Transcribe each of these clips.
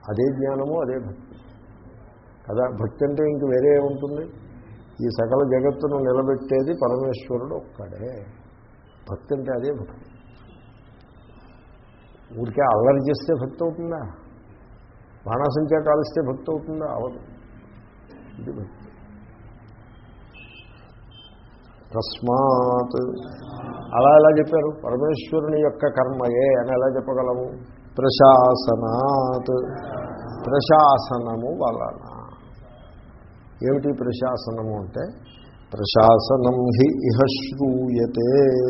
అదే జ్ఞానము అదే భక్తి కదా భక్తి అంటే ఇంక వేరే ఏముంటుంది ఈ సకల జగత్తును నిలబెట్టేది పరమేశ్వరుడు ఒక్కడే భక్తి అంటే అదే భక్తి ఊరికే అల్లరి చేస్తే భక్తి అవుతుందా బాణాసంఖ్య కాలిస్తే భక్తి అవుతుందా అవదు ఇది భక్తి తస్మాత్ అలా ఎలా చెప్పారు పరమేశ్వరుని యొక్క కర్మయే అని ఎలా చెప్పగలము ప్రశాసనాత్ ప్రశాసనము వలన ఏమిటి ప్రశాసనము అంటే ప్రశాసనం హి ఇహ శ్రూయతే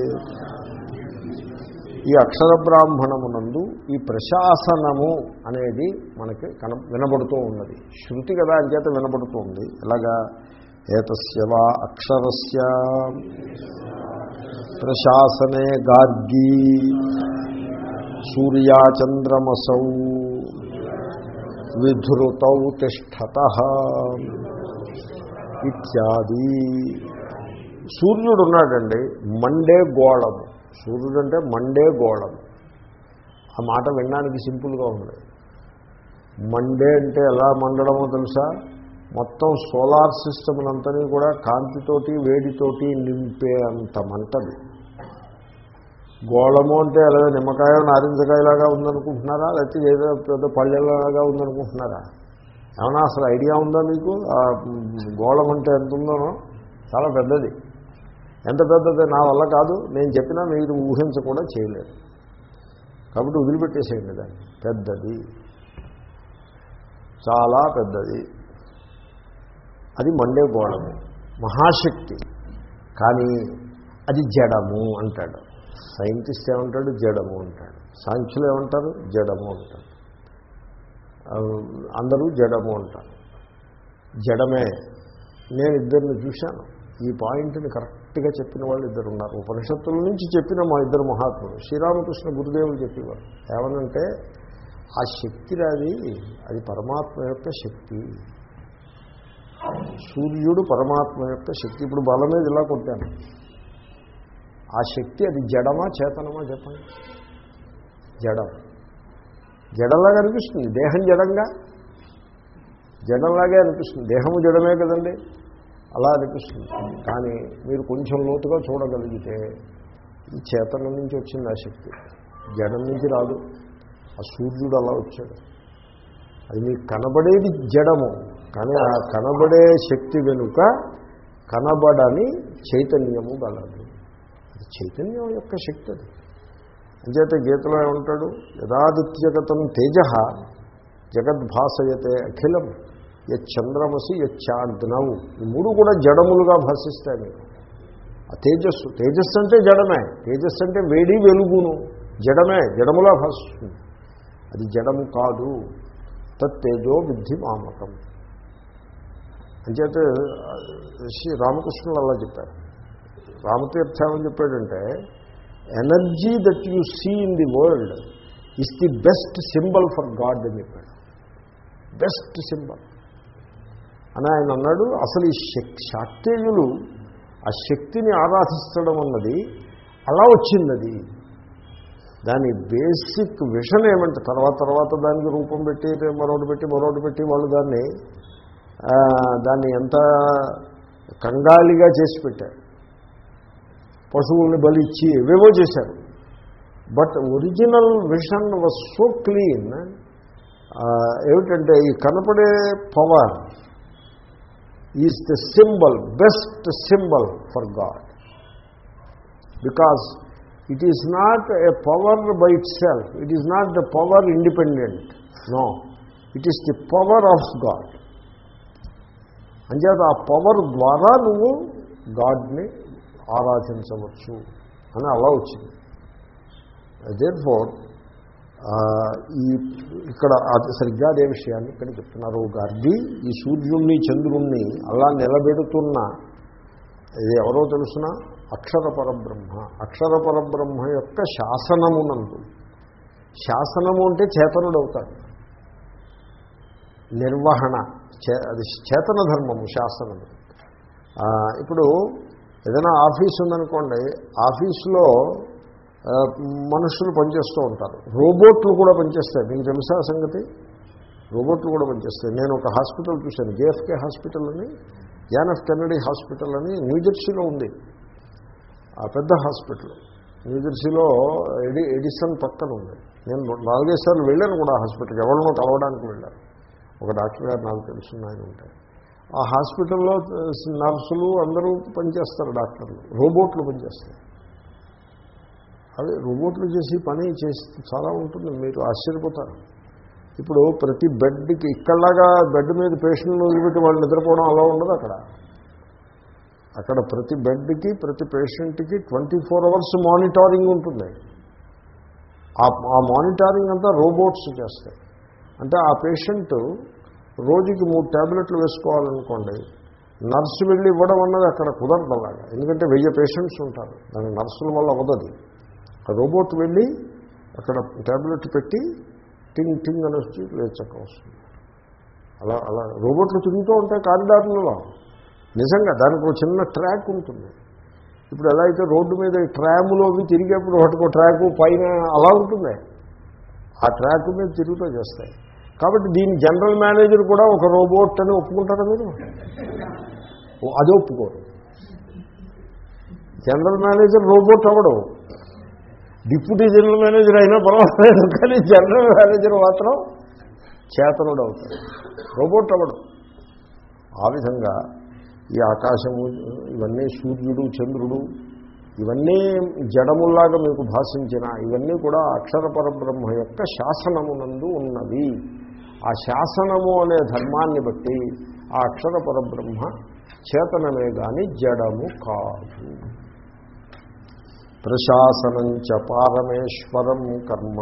ఈ అక్షర బ్రాహ్మణమునందు ఈ ప్రశాసనము అనేది మనకి కన వినబడుతూ ఉన్నది శృతి కదా అంచేత వినబడుతూ ఉంది ఎలాగా ఏతస్య వా అక్షరస్య ప్రశాసనే గార్గీ సూర్యాచంద్రమసౌ విధృతౌ తిష్టత ఇత్యాది సూర్యుడు ఉన్నాడండి మండే గోళము సూర్యుడు అంటే మండే గోళము ఆ మాట వినడానికి సింపుల్గా ఉంది మండే అంటే ఎలా మండడమో తెలుసా మొత్తం సోలార్ సిస్టమ్ అంతని కూడా కాంతితోటి వేడితోటి నింపే అంత మంటది గోళము అంటే అలాగే నిమ్మకాయ నారింజకాయలాగా ఉందనుకుంటున్నారా లేకపోతే ఏదో పెద్ద పళ్ళెలాగా ఉందనుకుంటున్నారా ఏమన్నా అసలు ఐడియా ఉందా మీకు ఆ గోళం అంటే ఎంత ఉందనో చాలా పెద్దది ఎంత పెద్దది నా వల్ల కాదు నేను చెప్పినా మీరు ఊహించ కూడా చేయలేరు కాబట్టి వదిలిపెట్టేసేయండి దాన్ని పెద్దది చాలా పెద్దది అది మండే గోళము మహాశక్తి కానీ అది జడము అంటాడు సైంటిస్ట్ ఏమంటాడు జడము అంటాడు సాంఖ్యులు ఏమంటారు జడము అంటాడు ఆ, అందరూ జడము అంటారు జడమే నేను ఇద్దరిని చూశాను ఈ పాయింట్ని కరెక్ట్గా చెప్పిన వాళ్ళు ఇద్దరు ఉన్నారు ఉపనిషత్తుల నుంచి చెప్పిన మా ఇద్దరు మహాత్ములు శ్రీరామకృష్ణ గురుదేవులు చెప్పేవారు ఏమనంటే ఆ శక్తి రాది అది పరమాత్మ యొక్క శక్తి సూర్యుడు పరమాత్మ యొక్క శక్తి ఇప్పుడు బల మీద ఇలా కొట్టాను ఆ శక్తి అది జడమా చేతనమా చెప్పండి జడం జడంలాగా అనిపిస్తుంది దేహం జడంగా జడంలాగే అనిపిస్తుంది దేహము జడమే కదండి అలా అనిపిస్తుంది కానీ మీరు కొంచెం లోతుగా చూడగలిగితే ఈ చేతనం నుంచి వచ్చింది ఆ శక్తి జడం నుంచి రాదు ఆ సూర్యుడు అలా వచ్చాడు అది మీకు కనబడేది జడము కానీ ఆ కనబడే శక్తి వెనుక కనబడని చైతన్యము గలదు అది చైతన్యం యొక్క శక్తి అది అంచేత గీతలో ఏమంటాడు యదాదిత్యగతం తేజ జగద్భాసయతే అఖిలం యచ్చంద్రమసి యచ్చాగ్నవు ఈ మూడు కూడా జడములుగా భాషిస్తాయి మీకు ఆ తేజస్సు తేజస్సు అంటే జడమే తేజస్సు అంటే వేడి వెలుగును జడమే జడములా భాషిస్తుంది అది జడము కాదు తత్తేజో విద్ధి మామకం అంచేత శ్రీ రామకృష్ణులు అలా చెప్పారు రామతీర్థ ఏమని చెప్పాడంటే energy that you see in the world is the best symbol for God అని చెప్పాడు బెస్ట్ సింబల్ అని ఆయన అన్నాడు అసలు ఈ శక్తి శాక్తేయులు ఆ శక్తిని ఆరాధిస్తడం అన్నది అలా వచ్చింది అది దాని బేసిక్ విషన్ ఏమంటే తర్వాత తర్వాత దానికి రూపం పెట్టి మరొకటి పెట్టి మరొకటి పెట్టి వాళ్ళు దాన్ని ఆ, దాన్ని ఎంత కంగాలిగా చేసి పెట్టారు పశువుల్ని బలిచ్చి ఏవేవో చేశారు but original vision was so clean ఏమిటంటే ఈ కనపడే power is the symbol best symbol for God because it is not a power by itself it is not the power independent no it is the power of God అంచేత ఆ power ద్వారా నువ్వు గాడ్ని ఆరాధించవచ్చు అని అలా వచ్చింది there four ఈ ఇక్కడ అది సరిగ్గా అదే విషయాన్ని ఇక్కడ చెప్తున్నారు గార్గి ఈ సూర్యుణ్ణి చంద్రుణ్ణి అలా నిలబెడుతున్న ఇది ఎవరో తెలుసిన అక్షర పరబ్రహ్మ అక్షర పరబ్రహ్మ యొక్క శాసనమునందు శాసనము అంటే చేతనుడు అవుతాడు నిర్వహణ చే అది చేతన ధర్మము శాసనము ఆ, ఇప్పుడు ఏదైనా ఆఫీస్ ఉందనుకోండి ఆఫీసులో ఆ, మనుషులు పనిచేస్తూ ఉంటారు రోబోట్లు కూడా పనిచేస్తాయి మీకు తెలుసా ఆ సంగతి రోబోట్లు కూడా పనిచేస్తాయి నేను ఒక హాస్పిటల్ చూశాను జేఎఫ్కే హాస్పిటల్ అని జాన్ ఎఫ్ కెన్నడీ హాస్పిటల్ అని న్యూజెర్సీలో ఉంది ఆ పెద్ద హాస్పిటల్ న్యూజెర్సీలో ఎడి ఎడిసన్ పక్కన ఉంది నేను నాలుగైదు సార్లు వెళ్ళాను కూడా ఆ హాస్పిటల్కి ఎవరినో కలవడానికి వెళ్ళాను ఒక డాక్టర్ గారు నాకు తెలుసున్న ఆయన ఉంటాయి ఆ హాస్పిటల్లో నర్సులు అందరూ పనిచేస్తారు డాక్టర్లు రోబోట్లు పనిచేస్తారు అదే రోబోట్లు చేసి పని చేసి చాలా ఉంటుంది మీరు ఆశ్చర్యపోతారు ఇప్పుడు ప్రతి బెడ్కి ఇక్కడలాగా బెడ్ మీద పేషెంట్లు వదిలిపెట్టి వాళ్ళు నిద్రపోవడం అలా ఉండదు అక్కడ అక్కడ ప్రతి బెడ్కి ప్రతి పేషెంట్కి ట్వంటీ ఫోర్ అవర్స్ మానిటారింగ్ ఉంటుంది ఆ ఆ మానిటారింగ్ అంతా రోబోట్స్ చేస్తాయి అంటే ఆ పేషెంట్ రోజుకి మూడు ట్యాబ్లెట్లు వేసుకోవాలనుకోండి నర్సు వెళ్ళి ఇవ్వడం అన్నది అక్కడ కుదరదు అలాగా ఎందుకంటే వెయ్యి పేషెంట్స్ ఉంటారు దాని నర్సుల వల్ల అవ్వదు ఆ రోబోట్ వెళ్ళి అక్కడ ట్యాబ్లెట్ పెట్టి టింగ్ టింగ్ అని వచ్చి లేచక్క వస్తుంది అలా అలా రోబోట్లు తిరుగుతూ ఉంటాయి కారిడార్లలో నిజంగా దానికి ఒక చిన్న ట్రాక్ ఉంటుంది ఇప్పుడు ఎలా అయితే రోడ్డు మీద ఈ ట్రాములో అవి తిరిగేప్పుడు వాటికి ట్రాక్ పైన అలా ఉంటుంది ఆ ట్రాక్ మీద తిరుగుతూ చేస్తాయి కాబట్టి దీని జనరల్ మేనేజర్ కూడా ఒక రోబోట్ అని ఒప్పుకుంటారా మీరు ఓ, అది ఒప్పుకోరు జనరల్ మేనేజర్ రోబోట్ అవ్వడు డిప్యూటీ జనరల్ మేనేజర్ అయినా పర్వాలేదు కానీ జనరల్ మేనేజర్ మాత్రం చేతనుడు అవుతాడు రోబోట్ అవ్వడు ఆ విధంగా ఈ ఆకాశము ఇవన్నీ సూర్యుడు చంద్రుడు ఇవన్నీ జడముల్లాగా మీకు భాషించిన ఇవన్నీ కూడా అక్షర పరబ్రహ్మ యొక్క శాసనమునందు ఉన్నవి ఆ శాసనము అనే ధర్మాన్ని బట్టి ఆ అక్షర పరబ్రహ్మ చేతనమే గాని జడము కాదు ప్రశాసనం చ పారమేశ్వరం కర్మ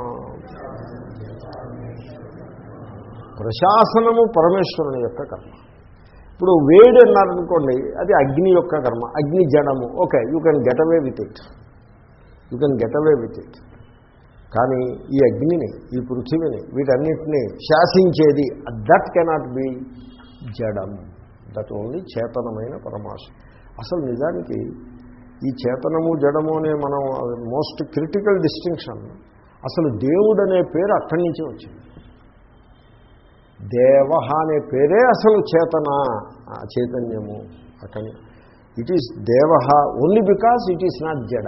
ప్రశాసనము పరమేశ్వరుని యొక్క కర్మ ఇప్పుడు వేడి అన్నారనుకోండి అది అగ్ని యొక్క కర్మ అగ్ని జడము okay you can get away with it you can get away with it కానీ ఈ అగ్నిని ఈ పృథివిని వీటన్నిటినీ శాసించేది దట్ కెనాట్ బి జడం దట్ ఓన్లీ చేతనమైన పరమాశ అసలు నిజానికి ఈ చేతనము జడము అనే మనం మోస్ట్ క్రిటికల్ డిస్టింక్షన్ అసలు దేవుడు అనే పేరు అక్కడి నుంచే వచ్చింది దేవ అనే పేరే అసలు చేతన ఆ చైతన్యము అక్కడి ఇట్ ఈస్ దేవ only because it is not జడ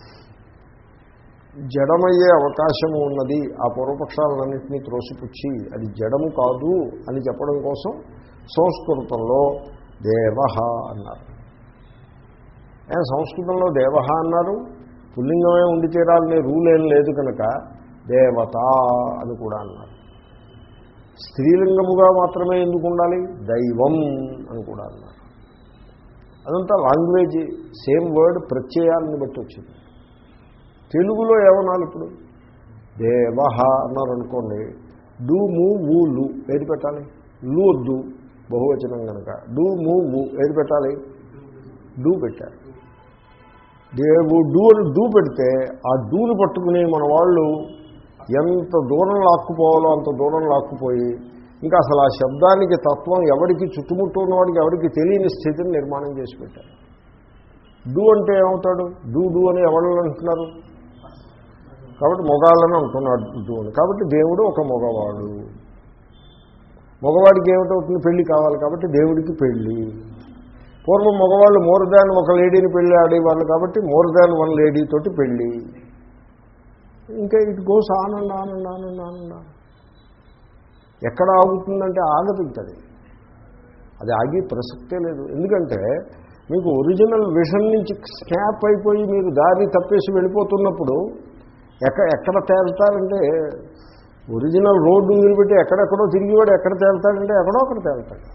జడమయ్యే అవకాశము ఉన్నది ఆ పూర్వపక్షాలన్నింటినీ త్రోసిపుచ్చి అది జడము కాదు అని చెప్పడం కోసం సంస్కృతంలో దేవ అన్నారు ఏ సంస్కృతంలో దేవ అన్నారు పుల్లింగమే ఉండి తీరాలనే రూల్ ఏం లేదు కనుక దేవత అని కూడా అన్నారు స్త్రీలింగముగా మాత్రమే ఎందుకు ఉండాలి దైవం అని కూడా అన్నారు అదంతా లాంగ్వేజ్ సేమ్ వర్డ్ ప్రత్యయాన్ని బట్టి వచ్చింది తెలుగులో ఏమనాలి ఇప్పుడు దేవహ అన్నారు అనుకోండి డూ మూ ఊ లు ఏది పెట్టాలి లు వద్దు బహువచనం కనుక డూ మూ ఊ ఏది పెట్టాలి డూ పెట్టారు దేవు డూ అని డూ పెడితే ఆ డూని పట్టుకుని మన వాళ్ళు ఎంత దూరం లాక్కుపోవాలో అంత దూరం లాక్కుపోయి ఇంకా అసలు ఆ శబ్దానికి తత్వం ఎవరికి చుట్టుముట్టు ఉన్నవాడికి ఎవరికి తెలియని స్థితిని నిర్మాణం చేసి పెట్టారు డూ అంటే ఏమవుతాడు డూ డూ అని ఎవరు అంటున్నారు కాబట్టి మొగాళ్ళని అంటున్నాడు డూ అని కాబట్టి దేవుడు ఒక మగవాడు మగవాడికి ఏమిటవుతుంది పెళ్లి కావాలి కాబట్టి దేవుడికి పెళ్ళి పూర్వం మగవాళ్ళు మోర్ దాన్ ఒక లేడీని పెళ్ళి ఆడేవాళ్ళు కాబట్టి మోర్ దాన్ వన్ లేడీ తోటి పెళ్ళి ఇంకా ఇట్ గోస్ ఆనంద ఆనంద ఆనంద ఆనంద ఎక్కడ ఆగుతుందంటే ఆగదు ఇంకది అది ఆగి ప్రసక్తే లేదు ఎందుకంటే మీకు ఒరిజినల్ విషన్ నుంచి స్నాప్ అయిపోయి మీరు దారి తప్పేసి వెళ్ళిపోతున్నప్పుడు ఎక్కడ ఎక్కడ తేల్తారంటే ఒరిజినల్ రోడ్డు వదిలిపెట్టి ఎక్కడెక్కడో తిరిగివాడు ఎక్కడ తేల్తాడంటే ఎక్కడో అక్కడ తేల్తాడు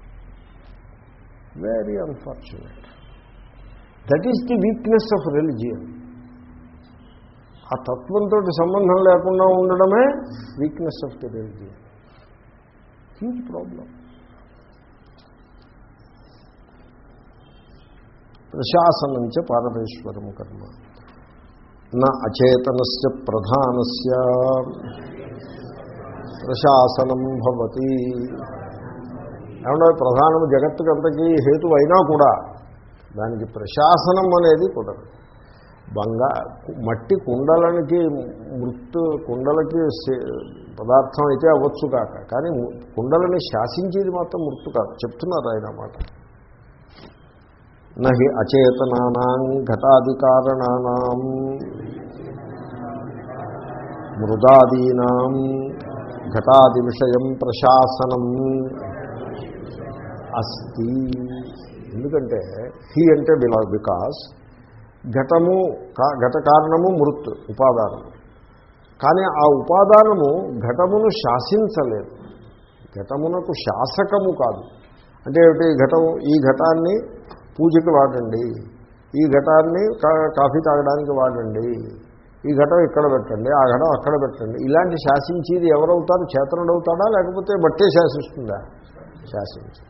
very unfortunate that is the weakness of religion ఆ తత్వంతో సంబంధం లేకుండా ఉండడమే weakness of the religion huge problem ప్రశాసనంచ పారమేశ్వరం కర్మ నా అచేతనస్ ప్రధానస్ ప్రశాసనం భవతి ఏమన్నా ప్రధానం జగత్తుకంతకీ హేతు అయినా కూడా దానికి ప్రశాసనం అనేది కుదరదు బంగా మట్టి కుండలనికి మృత్తు కుండలకి సే- పదార్థం అయితే అవ్వచ్చు కాక కానీ ము- కుండలని శాసించేది మాత్రం మృత్తు కాదు చెప్తున్నారు ఆయన మాట నహి అచేతనానాం ఘటాదికారణానాం మృదాదీనాం ఘటాది విషయం ప్రశాసనం అస్తి ఎందుకంటే హీ అంటే బిలా బికాస్ ఘటము కా- ఘట కారణము మృత్ ఉపాదానము కానీ ఆ ఉపాదానము ఘటమును శాసించలేదు ఘటమునకు శాసకము కాదు అంటే ఏమిటి ఘటము ఈ ఘటాన్ని పూజకి వాడండి ఈ ఘటాన్ని కా- కాఫీ తాగడానికి వాడండి ఈ ఘటం ఇక్కడ పెట్టండి ఆ ఘటం అక్కడ పెట్టండి ఇలాంటి శాసించేది ఎవరవుతారు చేతనుడవుతాడా లేకపోతే బట్టే శాసిస్తుందా శాసించు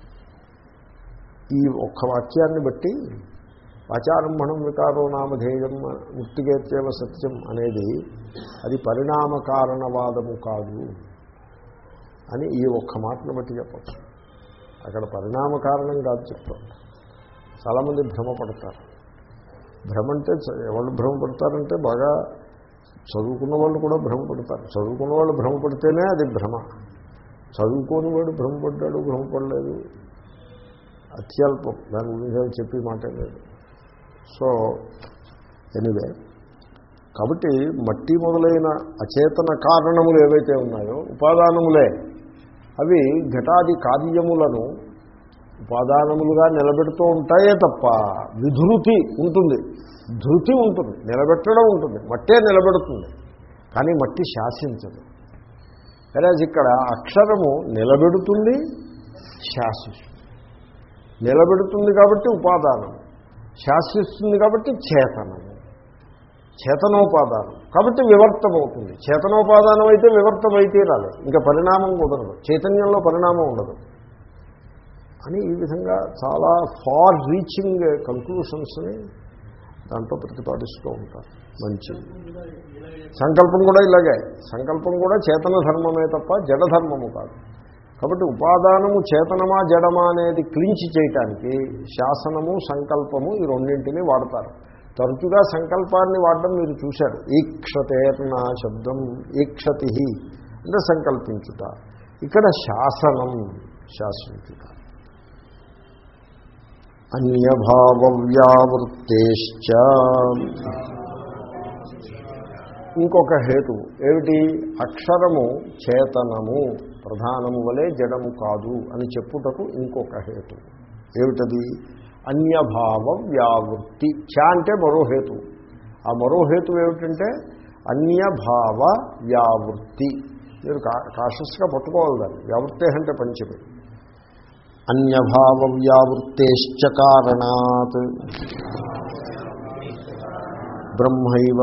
ఈ ఒక్క వాక్యాన్ని బట్టి వాచారంభణం వికారో నామధేయం ముక్తిగేత్యేవ సత్యం అనేది అది పరిణామ కారణవాదము కాదు అని ఈ ఒక్క మాటను బట్టి చెప్పచ్చు అక్కడ పరిణామ కారణం కాదు చెప్తాం చాలామంది భ్రమపడతారు భ్రమ అంటే చ- ఎవరు భ్రమపడతారంటే బాగా చదువుకున్న వాళ్ళు కూడా భ్రమపడతారు చదువుకున్న వాళ్ళు భ్రమపడితేనే అది భ్రమ చదువుకోని వాడు భ్రమపడ్డాడు భ్రమపడలేదు అత్యల్పం దాని గురించి ఏం చెప్పి మాట లేదు సో ఎనివే కాబట్టి మట్టి మొదలైన అచేతన కారణములు ఏవైతే ఉన్నాయో ఉపాదానములే అవి ఘటాది కార్యములను ఉపాదానములుగా నిలబెడుతూ ఉంటాయే తప్ప విధృతి ఉంటుంది ధృతి ఉంటుంది నిలబెట్టడం ఉంటుంది మట్టే నిలబెడుతుంది కానీ మట్టి శాసించదు వెరాజ్ ఇక్కడ అక్షరము నిలబెడుతుంది శాసిస్తుంది నిలబెడుతుంది కాబట్టి ఉపాదానం శాసిస్తుంది కాబట్టి చేతనము చేతనోపాదానం కాబట్టి వివర్తమవుతుంది చేతనోపాదానం అయితే వివర్తమైతే రాలేదు ఇంకా పరిణామం కుదరదు చైతన్యంలో పరిణామం ఉండదు అని ఈ విధంగా చాలా ఫార్ రీచింగ్ కంక్లూషన్స్ని దాంట్లో ప్రతిపాదిస్తూ ఉంటారు మంచిది సంకల్పం కూడా ఇలాగే సంకల్పం కూడా చేతన ధర్మమే తప్ప జడ ధర్మము కాదు కాబట్టి ఉపాదానము చేతనమా జడమా అనేది క్లించి చేయటానికి శాసనము సంకల్పము ఈ రెండింటినీ వాడతారు తరచుగా సంకల్పాన్ని వాడడం మీరు చూశారు ఈక్షతేర్న శబ్దం ఈక్షతి అంటే సంకల్పించుట ఇక్కడ శాసనం శాసించుట అన్యభావవ్యావృత్తేశ్చ ఇంకొక హేతు ఏమిటి అక్షరము చేతనము ప్రధానము వలె జడము కాదు అని చెప్పుటకు ఇంకొక హేతు ఏమిటది అన్యభావ వ్యావృత్తి చ అంటే మరో హేతు ఆ మరో హేతు ఏమిటంటే అన్యభావ వ్యావృత్తి మీరు కా కాషస్గా పట్టుకోవాలి దాన్ని వ్యావృత్తే అంటే పంచమి అన్యభావ వ్యావృత్తేశ్చ కారణాత్ బ్రహ్మైవ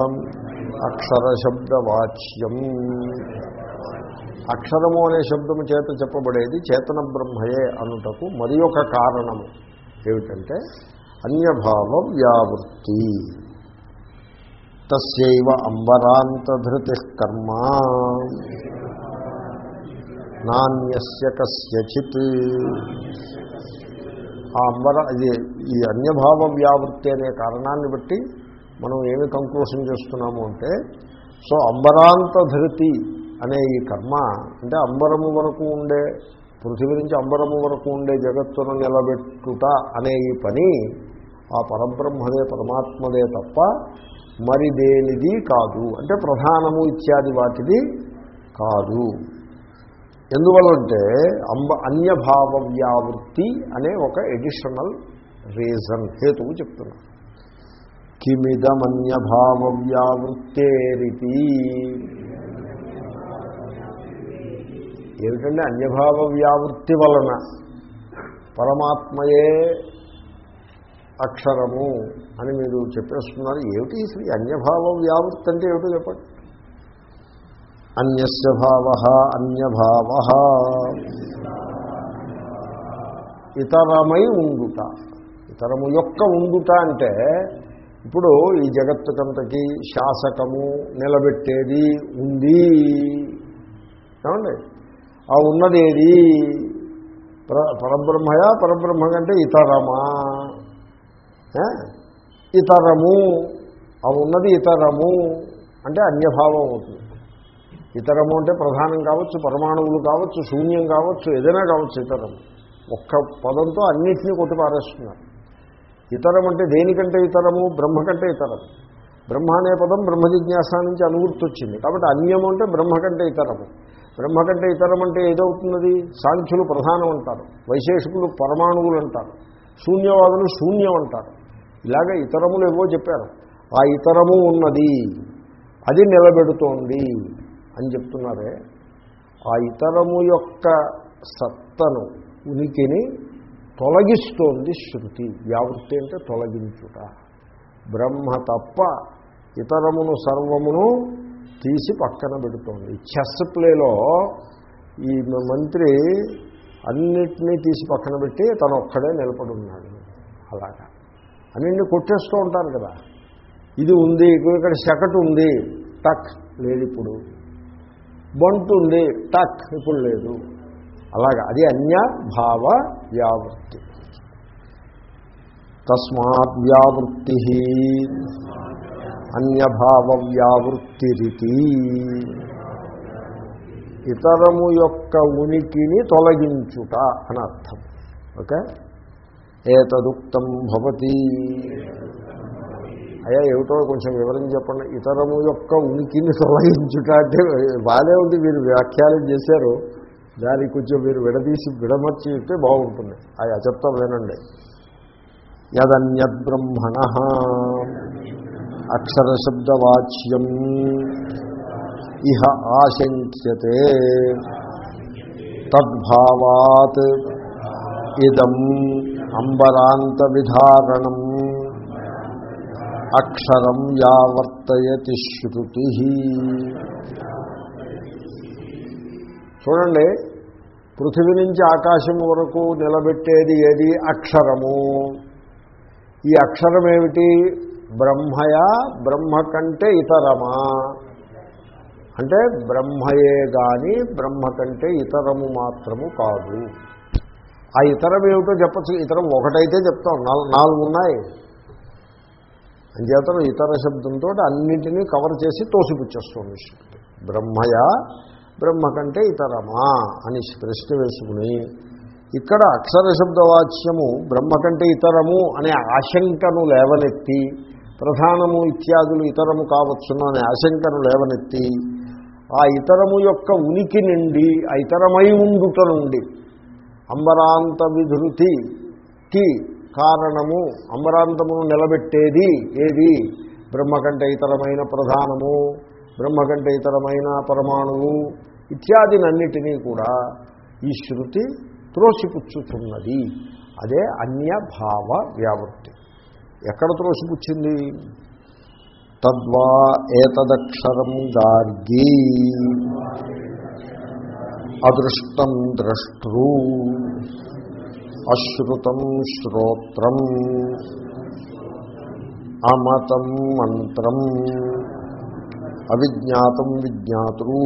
అక్షరశబ్దవాచ్యం అక్షరము అనే శబ్దము చేత చెప్పబడేది చేతన బ్రహ్మయే అనుటకు మరి ఒక కారణము ఏమిటంటే అన్యభావ వ్యావృత్తి తస్యైవ అంబరాంతధృతి కర్మ నాణ్యస్య కస్యచిత్ ఆ అంబర ఇది ఈ అన్యభావ వ్యావృత్తి అనే కారణాన్ని బట్టి మనం ఏమి కంక్లూషన్ చేస్తున్నాము అంటే సో అంబరాంతధృతి అనే ఈ కర్మ అంటే అంబరము వరకు ఉండే పృథివీ నుంచి అంబరము వరకు ఉండే జగత్తును నిలబెట్టుట అనే ఈ పని ఆ పరబ్రహ్మదే పరమాత్మదే తప్ప మరి దేనిది కాదు అంటే ప్రధానము ఇత్యాది వాటిది కాదు ఎందువల్లంటే అంబ అన్యభావ వ్యావృత్తి అనే ఒక ఎడిషనల్ రీజన్ హేతువు చెప్తున్నా కిమిదమన్యభావ వ్యావృత్తేరితి ఏమిటంటే అన్యభావ వ్యావృత్తి వలన పరమాత్మయే అక్షరము అని మీరు చెప్పేస్తున్నారు ఏమిటి అసలు ఈ అన్యభావ వ్యావృత్తి అంటే ఏమిటో చెప్పండి అన్యస్య భావ అన్యభావ ఇతరమై ఉండుట ఇతరము యొక్క ఉండుట అంటే ఇప్పుడు ఈ జగత్తుకంతకి శాసకము నిలబెట్టేది ఉంది ఏమండి ఆ ఉన్నదేది పర పరబ్రహ్మయా పరబ్రహ్మ కంటే ఇతరమా ఏ? ఇతరము ఆ ఉన్నది ఇతరము అంటే అన్యభావం అవుతుంది ఇతరము అంటే ప్రధానం కావచ్చు పరమాణువులు కావచ్చు శూన్యం కావచ్చు ఏదైనా కావచ్చు ఇతరము ఒక్క పదంతో అన్నింటినీ కొట్టి పారేస్తున్నారు ఇతరం అంటే దేనికంటే ఇతరము బ్రహ్మ కంటే ఇతరం బ్రహ్మ అనే పదం బ్రహ్మ జిజ్ఞాస నుంచి అనువృత్తి వచ్చింది కాబట్టి అన్యము అంటే బ్రహ్మ కంటే ఇతరము బ్రహ్మ కంటే ఇతరం అంటే ఏదవుతున్నది సాంఖ్యులు ప్రధానం అంటారు వైశేషికులు పరమాణువులు అంటారు శూన్యవాదులు శూన్యం అంటారు ఇలాగ ఇతరములు ఏవో చెప్పారు ఆ ఇతరము ఉన్నది అది నిలబెడుతోంది అని చెప్తున్నారే ఆ ఇతరము యొక్క సత్తను ఉనికిని తొలగిస్తోంది శృతి వ్యావృత్తి అంటే తొలగించుట బ్రహ్మ తప్ప ఇతరమును సర్వమును తీసి పక్కన పెడుతోంది చెస్ ప్లేలో ఈ మంత్రి అన్నిటినీ తీసి పక్కన పెట్టి తను ఒక్కడే నిలబడి ఉన్నాడు అలాగా అన్నింటినీ కొట్టేస్తూ ఉంటారు కదా ఇది ఉంది ఇక్కడ శకటు ఉంది టక్ లేదు ఇప్పుడు బంటు ఉంది టక్ ఇప్పుడు లేదు అలాగా అది అన్య భావ వ్యావృత్తి తస్మాత్ వ్యావృత్తి అన్యభావ వ్యావృత్తిరితి ఇతరము యొక్క ఉనికిని తొలగించుట అని అర్థం ఓకే ఏతదుక్తం భవతి అయ్యా ఏమిటో కొంచెం వివరం చెప్పండి ఇతరము యొక్క ఉనికిని తొలగించుట అంటే బాగానే ఉంది మీరు వ్యాఖ్యానం చేశారు దానికి కొంచెం మీరు విడదీసి విడమర్చి చెప్తే బాగుంటుంది అయ్యా చెప్తా వినండి యదన్యద్బ్రహ్మణ అక్షరశబ్దవాచ్యం ఇహ ఆశంక్యతే తద్భావాత్ ఇదం అంబరాంత విధారణం అక్షరం యావర్తయతి శృతి చూడండి పృథివీ నుంచి ఆకాశం వరకు నిలబెట్టేది ఏది అక్షరము ఈ అక్షరం ఏమిటి బ్రహ్మయా బ్రహ్మ కంటే ఇతరమా అంటే బ్రహ్మయే కానీ బ్రహ్మ కంటే ఇతరము మాత్రము కాదు ఆ ఇతరం ఏమిటో చెప్పచ్చు ఇతరం ఒకటైతే చెప్తాం నాలుగు నాలుగు ఉన్నాయి అంచేతను ఇతర శబ్దంతో అన్నింటినీ కవర్ చేసి తోసిపుచ్చేస్తుంది శృతి బ్రహ్మయా బ్రహ్మ కంటే ఇతరమా అని ప్రశ్న వేసుకుని ఇక్కడ అక్షర శబ్దవాచ్యము బ్రహ్మ కంటే ఇతరము అనే ఆశంకను లేవనెత్తి ప్రధానము ఇత్యాదులు ఇతరము కావచ్చును అనే ఆశంకను లేవనెత్తి ఆ ఇతరము యొక్క ఉనికి నుండి ఆ ఇతరమై ఉండుట నుండి అంబరాంత విధృతికి కారణము అంబరాంతమును నిలబెట్టేది ఏది బ్రహ్మ కంటే ఇతరమైన ప్రధానము బ్రహ్మ కంటే ఇతరమైన పరమాణువు ఇత్యాదినన్నిటినీ కూడా ఈ శృతి త్రోసిపుచ్చుతున్నది అదే అన్యభావ వ్యావృత్తి ఎక్కడ త్రోసిపుచ్చింది తద్వా ఏతదక్షరం గార్గీ అదృష్టం ద్రష్టృ అశ్రుతం శ్రోత్రం అమతం మంత్రం అవిజ్ఞాతం విజ్ఞాతృ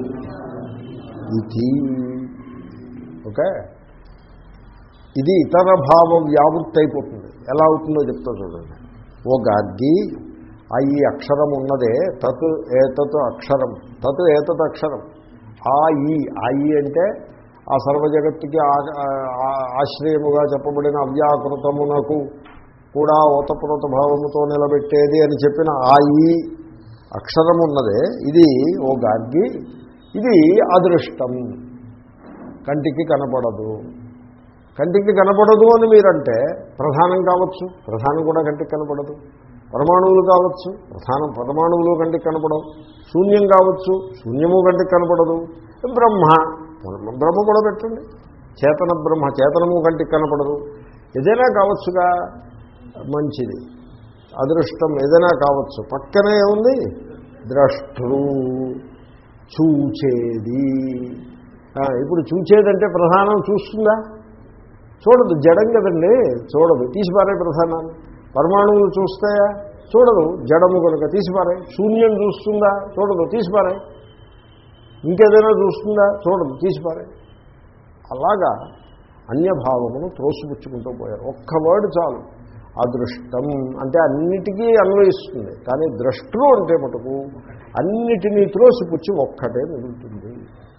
ఇది ఓకే ఇది ఇతర భావ వ్యావృత్తి అయిపోతుంది ఎలా అవుతుందో చెప్తా చూడండి ఓ గార్గి ఆ ఈ అక్షరం ఉన్నదే తత్ ఏతత్ అక్షరం తత్ ఏతత్ అక్షరం ఆ ఈ ఆ ఈ అంటే ఆ సర్వజగత్తుకి ఆశ్రయముగా చెప్పబడిన అవ్యాకృతమునకు కూడా ఓతప్రోత భావముతో నిలబెట్టేది అని చెప్పిన ఆ ఈ అక్షరం ఉన్నదే ఇది ఓ గార్గి ఇది అదృష్టం కంటికి కనపడదు కంటికి కనపడదు అని మీరంటే ప్రధానం కావచ్చు ప్రధానం కూడా కంటికి కనపడదు పరమాణువులు కావచ్చు ప్రధానం పరమాణువులు కంటికి కనపడవు శూన్యం కావచ్చు శూన్యము కంటికి కనపడదు బ్రహ్మ బ్రహ్మ కూడా పెట్టండి చేతన బ్రహ్మ చేతనము కంటికి కనపడదు ఏదైనా కావచ్చుగా మంచిది అదృష్టం ఏదైనా కావచ్చు పక్కనే ఉంది ద్రష్టృ చూచేది ఇప్పుడు చూచేదంటే ప్రధానం చూస్తుందా చూడదు జడం కదండి చూడదు తీసిపారే ప్రధానాన్ని పరమాణువులు చూస్తాయా చూడదు జడము కనుక తీసిపారే శూన్యం చూస్తుందా చూడదు తీసిపారే ఇంకేదైనా చూస్తుందా చూడదు తీసిపారే అలాగా అన్యభావమును త్రోసిపుచ్చుకుంటూ పోయారు ఒక్క వర్డ్ చాలు అదృష్టం అంటే అన్నిటికీ అన్వయిస్తుంది కానీ ద్రష్టృ అంటే మటుకు అన్నిటినీ త్రోసిపుచ్చి ఒక్కటే మిగులుతుంది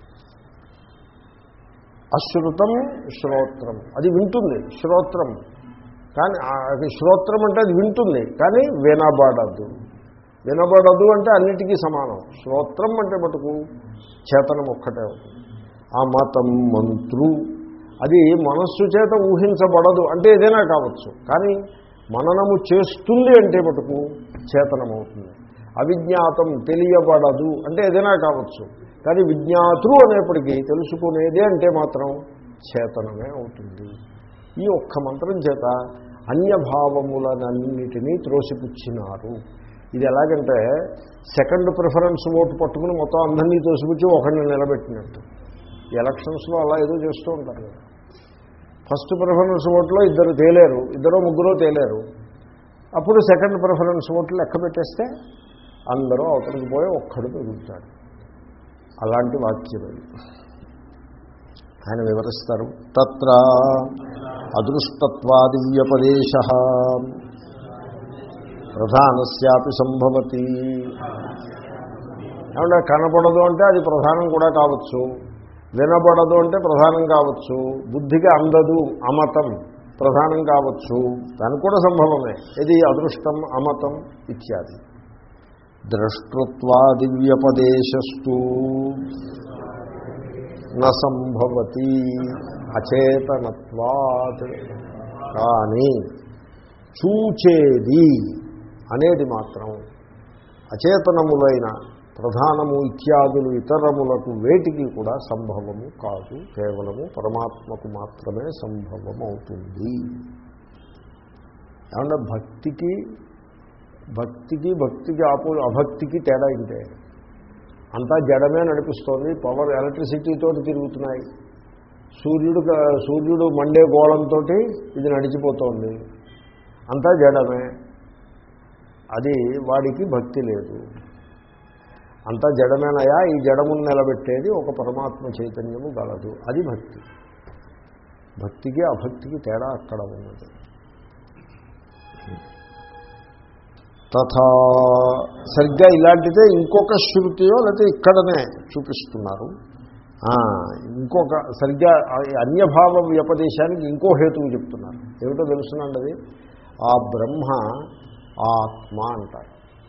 అశ్రుతం శ్రోత్రం అది వింటుంది శ్రోత్రం కానీ ఆ- అది శ్రోత్రం అంటే అది వింటుంది కానీ వినబడదు వినబడదు అంటే అన్నిటికీ సమానం శ్రోత్రం అంటే మటుకు చేతనం ఒక్కటే అవుతుంది ఆ మతం మంత్రు అది మనస్సు చేత ఊహించబడదు అంటే ఏదైనా కావచ్చు కానీ మననము చేస్తుంది అంటే మటుకు చేతనమవుతుంది అవిజ్ఞాతం తెలియబడదు అంటే ఏదైనా కావచ్చు కానీ విజ్ఞాతులు అనేప్పటికీ తెలుసుకునేదే అంటే మాత్రం చేతనమే అవుతుంది ఈ ఒక్క మంత్రం చేత అన్యభావములనన్నిటినీ త్రోసిపుచ్చినారు ఇది ఎలాగంటే సెకండ్ ప్రిఫరెన్స్ ఓటు పట్టుకుని మొత్తం అందరినీ తోసిపుచ్చి ఒకరిని నిలబెట్టినట్టు ఈ ఎలక్షన్స్లో అలా ఏదో చేస్తూ ఉంటారు కదా ఫస్ట్ ప్రిఫరెన్స్ ఓట్లో ఇద్దరు తేలేరు ఇద్దరు ముగ్గురు తేలేరు అప్పుడు సెకండ్ ప్రిఫరెన్స్ ఓట్లు లెక్క పెట్టేస్తే అందరూ అవతలికి పోయి ఒక్కడు మిగులుతాడు అలాంటి వాక్యం అది ఆయన వివరిస్తారు తత్ర అదృష్టత్వాది వ్యపదేశ ప్రధానస్యాపి సంభవతి ఏమంటే కనపడదు అంటే అది ప్రధానం కూడా కావచ్చు వినబడదు అంటే ప్రధానం కావచ్చు బుద్ధికి అందదు అమతం ప్రధానం కావచ్చు దానికి కూడా సంభవమే ఇది అదృష్టం అమతం ఇత్యాది ద్రష్టృత్వాది వ్యపదేశస్తు సంభవతి అచేతనత్వాత్ కానీ చూచేది అనేది మాత్రం అచేతనములైన ప్రధానము ఇత్యాదులు ఇతరములకు వేటికి కూడా సంభవము కాదు కేవలము పరమాత్మకు మాత్రమే సంభవం అవుతుంది ఏమన్నా భక్తికి భక్తికి భక్తికి ఆపో అభక్తికి తేడా ఇంతే అంతా జడమే నడిపిస్తోంది పవర్ ఎలక్ట్రిసిటీతో తిరుగుతున్నాయి సూర్యుడు క- సూర్యుడు మండే గోళంతో ఇది నడిచిపోతోంది అంతా జడమే అది వాడికి భక్తి లేదు అంతా జడమేనయా ఈ జడమును నిలబెట్టేది ఒక పరమాత్మ చైతన్యము గలదు అది భక్తి భక్తికి అభక్తికి తేడా అక్కడ ఉన్నది తథా సరిగ్గా ఇలాంటిదే ఇంకొక శృతియో లేకపోతే ఇక్కడనే చూపిస్తున్నారు ఆ, ఇంకొక సరిగ్గా ఆ అన్యభావ వ్యపదేశానికి ఇంకో హేతువు చెప్తున్నారు ఏమిటో తెలుసునండి అది ఆ బ్రహ్మ ఆత్మ అంటారు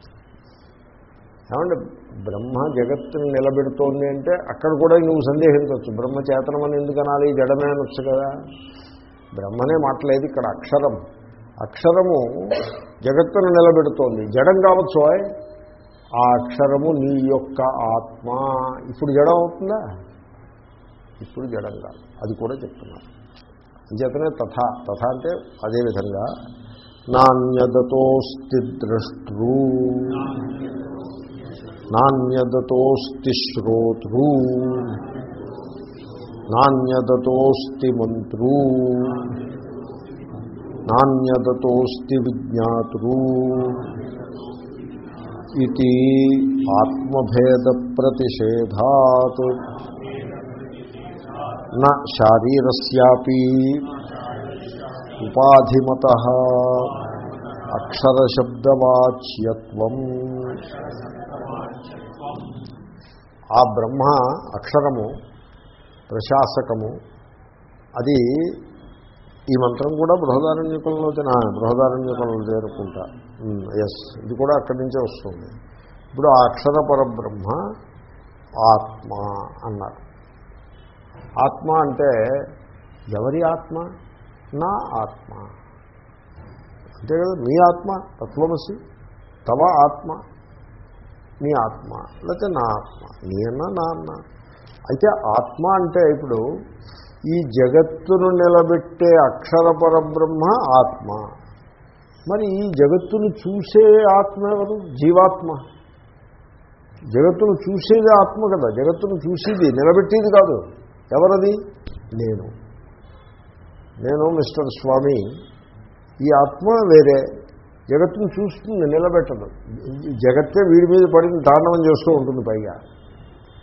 ఏమంటే బ్రహ్మ జగత్తుని నిలబెడుతోంది అంటే అక్కడ కూడా నువ్వు సందేహించవచ్చు బ్రహ్మ చేతనమని ఎందుకు అనాలి జడమే అనొచ్చు కదా బ్రహ్మనే మాట్లాడేది ఇక్కడ అక్షరం అక్షరము జగత్తును నిలబెడుతోంది జడం కావచ్చు ఓయ్. ఆ అక్షరము నీ యొక్క ఆత్మ ఇప్పుడు జడం అవుతుందా ఇప్పుడు జడం కాదు అది కూడా చెప్తున్నారు అంచేతనే తథ తథ అంటే అదేవిధంగా నాణ్యదతోస్తి ద్రష్టృ నాణ్యదతోస్తి శ్రోతృ నాణ్యదతోస్తి మంత్రూ నాణ్యదతోస్తి విజ్ఞాతృ ఇది ఆత్మభేద ప్రతిషేధాత్ న శారీరస్యాపి ఉపాధిమత అక్షరశబ్దవాచ్యత్వం ఆ బ్రహ్మ అక్షరము ప్రశాసకము అది ఈ మంత్రం కూడా బృహదారణ్యకంలో బృహదారణ్యకంలో చేరుకుంటా ఎస్ ఇది కూడా అక్కడి నుంచే వస్తుంది ఇప్పుడు ఆ అక్షర పరబ్రహ్మ ఆత్మ అన్నారు ఆత్మ అంటే ఎవరి ఆత్మ నా ఆత్మ అంతే కదా మీ ఆత్మ తత్వమసి తవ ఆత్మ నీ ఆత్మ లేకపోతే నా ఆత్మ నీ అన్నా నా అన్న అయితే ఆత్మ అంటే ఇప్పుడు ఈ జగత్తును నిలబెట్టే అక్షర పరబ్రహ్మ ఆత్మ మరి ఈ జగత్తును చూసే ఆత్మ ఎవరు జీవాత్మ జగత్తును చూసేది ఆత్మ కదా జగత్తును చూసేది నిలబెట్టేది కాదు ఎవరది నేను నేను మిస్టర్ స్వామి ఈ ఆత్మ వేరే జగత్తును చూస్తుంది నిలబెట్టదు ఈ జగత్తే వీడి మీద పడిన తాండవం చేస్తూ ఉంటుంది పైగా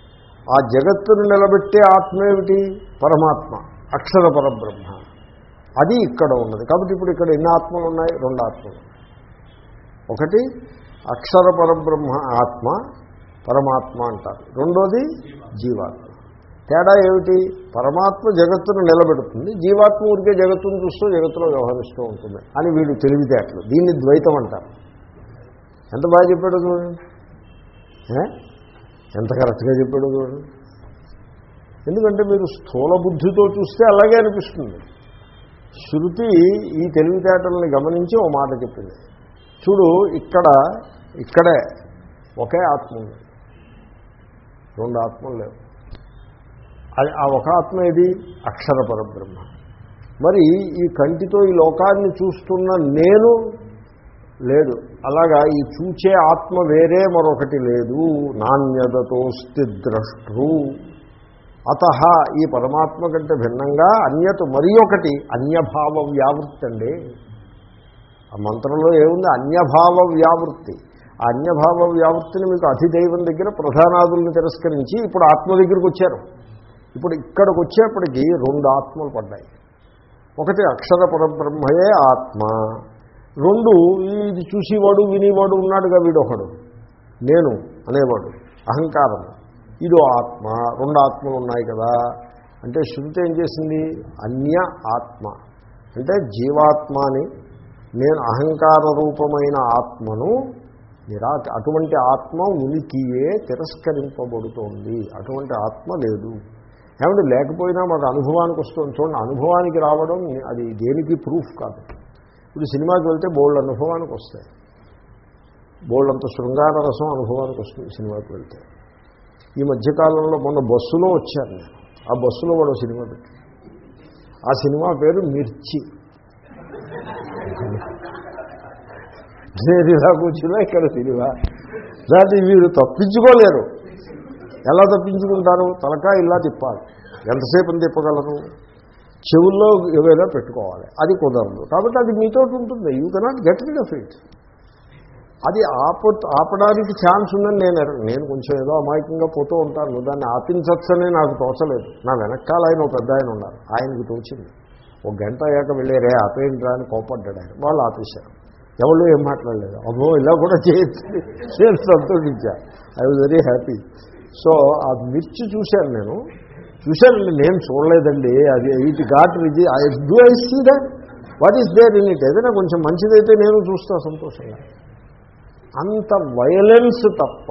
ఆ జగత్తును నిలబెట్టే ఆత్మ ఏమిటి పరమాత్మ అక్షర పరబ్రహ్మ అది ఇక్కడ ఉన్నది కాబట్టి ఇప్పుడు ఇక్కడ ఎన్ని ఆత్మలు ఉన్నాయి రెండు ఆత్మలు ఒకటి అక్షర పరబ్రహ్మ ఆత్మ పరమాత్మ అంటారు రెండోది జీవాత్మ తేడా ఏమిటి పరమాత్మ జగత్తును నిలబెడుతుంది జీవాత్మ ఊరికే జగత్తును చూస్తూ జగత్తులో వ్యవహరిస్తూ ఉంటుంది అని వీళ్ళు తెలివితేటలు దీన్ని ద్వైతం అంటారు ఎంత బాగా చెప్పాడు చూడండి ఏ? ఎంత కరెక్ట్గా చెప్పాడు చూడండి ఎందుకంటే మీరు స్థూల బుద్ధితో చూస్తే అలాగే అనిపిస్తుంది శృతి ఈ తెలివితేటల్ని గమనించి ఓ మాట చెప్పింది చూడు ఇక్కడ ఇక్కడే ఒకే ఆత్మ ఉంది రెండు ఆత్మలు లేవు అది ఆ ఒక ఆత్మ ఏది అక్షర పరబ్రహ్మ మరి ఈ కంటితో ఈ లోకాన్ని చూస్తున్న నేను లేదు అలాగా ఈ చూచే ఆత్మ వేరే మరొకటి లేదు నాణ్యతతోస్తి ద్రష్టృ అత ఈ పరమాత్మ కంటే భిన్నంగా అన్యత మరి ఒకటి అన్యభావ వ్యావృత్తి అండి ఆ మంత్రంలో ఏముంది అన్యభావ వ్యావృత్తి ఆ అన్యభావ వ్యావృత్తిని మీకు అధిదైవం దగ్గర ప్రధానాదుల్ని తిరస్కరించి ఇప్పుడు ఆత్మ దగ్గరికి వచ్చారు ఇప్పుడు ఇక్కడికి వచ్చేప్పటికి రెండు ఆత్మలు పడ్డాయి ఒకటి అక్షర పరబ్రహ్మయే ఆత్మ రెండు ఇది చూసేవాడు వినేవాడు ఉన్నాడుగా వీడొకడు నేను అనేవాడు అహంకారం ఇదో ఆత్మ రెండు ఆత్మలు ఉన్నాయి కదా అంటే శృతి ఏం చేసింది అన్య ఆత్మ అంటే జీవాత్మని నేను అహంకార రూపమైన ఆత్మను నిరా అటువంటి ఆత్మ ఉనికియే తిరస్కరింపబడుతోంది అటువంటి ఆత్మ లేదు ఏమంటే లేకపోయినా మాకు అనుభవానికి వస్తుంది చూడండి అనుభవానికి రావడం అది దేనికి ప్రూఫ్ కాదు ఇప్పుడు సినిమాకి వెళ్తే బోల్డ్ అనుభవానికి వస్తాయి బోల్డ్ అంత శృంగార రసం అనుభవానికి వస్తుంది సినిమాకి వెళ్తే ఈ మధ్యకాలంలో మొన్న బస్సులో వచ్చాను నేను ఆ బస్సులో వాడు సినిమా పెట్టి ఆ సినిమా పేరు మిర్చి నేను ఇలా కూర్చున్నా ఇక్కడ సినిమా దాన్ని మీరు తప్పించుకోలేరు ఎలా తప్పించుకుంటారు తలకాయ ఇలా తిప్పాలి ఎంతసేపు తిప్పగలరు చెవుల్లో ఏవైనా పెట్టుకోవాలి అది కుదరదు కాబట్టి అది మీతో ఉంటుంది you cannot get rid of it అది ఆప ఆపడానికి ఛాన్స్ ఉందని నేను ఎర- నేను కొంచెం ఏదో అమాయకంగా పోతూ ఉంటాను దాన్ని ఆపించచ్చని నాకు తోచలేదు నా వెనకాల ఆయన ఒక పెద్ద ఆయన ఉన్నారు ఆయనకి తోచింది ఒక గంట అయ్యాక వెళ్ళారే ఆపేయండి రా అని కోపడ్డాడు ఆయన వాళ్ళు ఆపేశారు ఎవరు ఏం మాట్లాడలేదు అమ్మో ఇలా కూడా చేయొచ్చు నేను సంతోషించా I was very happy so ఆ మిర్చి చూశాను నేను చూశానండి నేను చూడలేదండి అది ఇట్ ఘాట్ రిజి I do I see that what is there in it ఏదైనా కొంచెం మంచిదైతే నేను చూస్తా సంతోషంగా అంత వయలెన్స్ తప్ప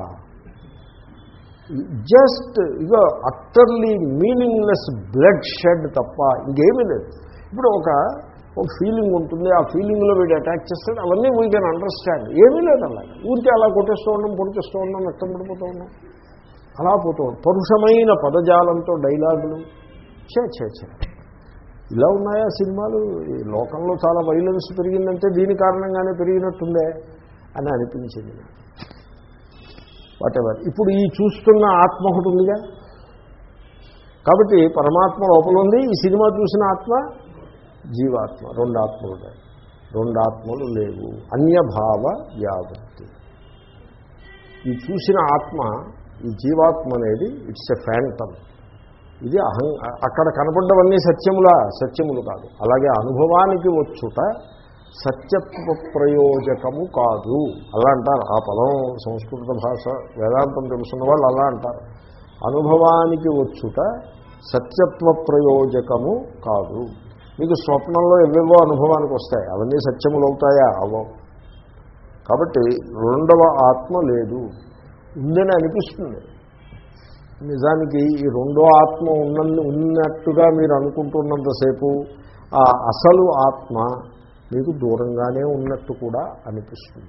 just ego utterly meaningless bloodshed తప్ప ఇంకేమీ లేదు ఇప్పుడు ఒక ఒక ఫీలింగ్ ఉంటుంది ఆ ఫీలింగ్లో వీడు అటాక్ చేస్తాడు అవన్నీ వీ కెన్ అండర్స్టాండ్ ఏమీ లేదు అలా ఊరికే అలా కొట్టేస్తూ ఉన్నాం పొడిచేస్తూ ఉన్నాం నష్టం పడిపోతూ ఉన్నాం అలా పోతూ ఉన్నాం పరుషమైన పదజాలంతో డైలాగులు చే చే చే ఇలా ఉన్నాయా సినిమాలు ఈ లోకంలో చాలా వైలెన్స్ పెరిగిందంటే దీని కారణంగానే పెరిగినట్టుందే అని అనిపించింది వాటెవర్ ఇప్పుడు ఈ చూస్తున్న ఆత్మ ఒకటి ఉందిగా కాబట్టి పరమాత్మ లోపల ఉంది ఈ సినిమా చూసిన ఆత్మ జీవాత్మ రెండు ఆత్మలు ఉన్నాయి రెండు ఆత్మలు లేవు అన్యభావ వ్యావృత్తి ఈ చూసిన ఆత్మ ఈ జీవాత్మ అనేది ఇట్స్ ఎ ఫ్యాంటమ్ ఇది అహం అక్కడ కనపడ్డవన్నీ సత్యములా సత్యములు కాదు అలాగే అనుభవానికి వచ్చుట సత్యత్వ ప్రయోజకము కాదు అలా అంటారు ఆ పదం సంస్కృత భాష వేదాంతం తెలుసున్న వాళ్ళు అలా అంటారు అనుభవానికి వచ్చుట సత్యత్వ ప్రయోజకము కాదు మీకు స్వప్నంలో ఎవేవో అనుభవానికి వస్తాయి అవన్నీ సత్యములు అవుతాయా అవవు కాబట్టి రెండవ ఆత్మ లేదు ఉందని అనిపిస్తుంది నిజానికి ఈ రెండో ఆత్మ ఉన్న ఉన్నట్టుగా మీరు అనుకుంటున్నంతసేపు ఆ అసలు ఆత్మ మీకు దూరంగానే ఉన్నట్టు కూడా అనిపిస్తుంది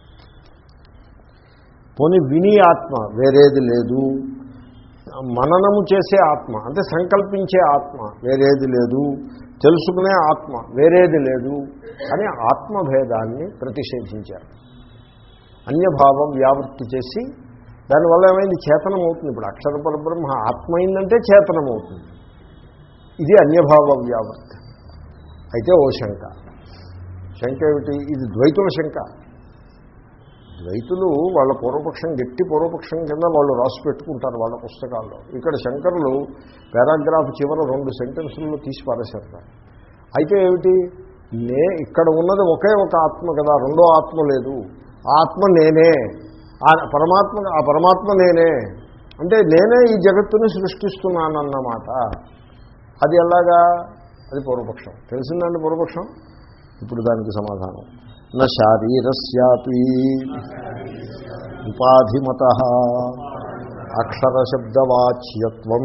పోనీ విని ఆత్మ వేరేది లేదు మననము చేసే ఆత్మ అంటే సంకల్పించే ఆత్మ వేరేది లేదు తెలుసుకునే ఆత్మ వేరేది లేదు అని ఆత్మభేదాన్ని ప్రతిషేధించారు అన్యభావం వ్యావృత్తి చేసి దానివల్ల ఏమైంది చేతనం అవుతుంది ఇప్పుడు అక్షర పరబ్రహ్మ ఆత్మ అయిందంటే చేతనం అవుతుంది ఇది అన్యభావ వ్యావృత్తి అయితే ఓ శంక శంక ఏమిటి ఇది ద్వైతుల శంక ద్వైతులు వాళ్ళ పూర్వపక్షం గట్టి పూర్వపక్షం కింద వాళ్ళు రాసి పెట్టుకుంటారు వాళ్ళ పుస్తకాల్లో ఇక్కడ శంకరులు పారాగ్రాఫ్ చివర రెండు సెంటెన్సుల్లో తీసి పారేశారు అయితే ఏమిటి నే ఇక్కడ ఉన్నది ఒకే ఒక ఆత్మ కదా రెండో ఆత్మ లేదు ఆ ఆత్మ నేనే ఆ పరమాత్మ ఆ పరమాత్మ నేనే అంటే నేనే ఈ జగత్తుని సృష్టిస్తున్నానన్నమాట అది ఎలాగా అది పూర్వపక్షం తెలిసిందండి పూర్వపక్షం ఇప్పుడు దానికి సమాధానం నా శారీరస్యాపి ఉపాధిమత అక్షరశబ్దవాచ్యత్వం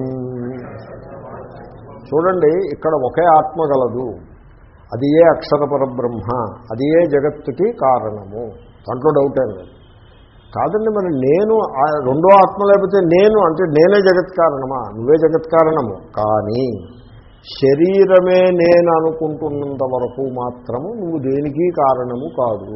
చూడండి ఇక్కడ ఒకే ఆత్మ గలదు అది ఏ అక్షర పరబ్రహ్మ అది ఏ జగత్తుకి కారణము దాంట్లో డౌటే లేదు కాదండి మరి నేను ఆ రెండో ఆత్మ లేకపోతే నేను అంటే నేనే జగత్ కారణమా నువ్వే జగత్ కారణము కానీ శరీరమే నేను అనుకుంటున్నంత వరకు మాత్రము నువ్వు దేనికి కారణము కాదు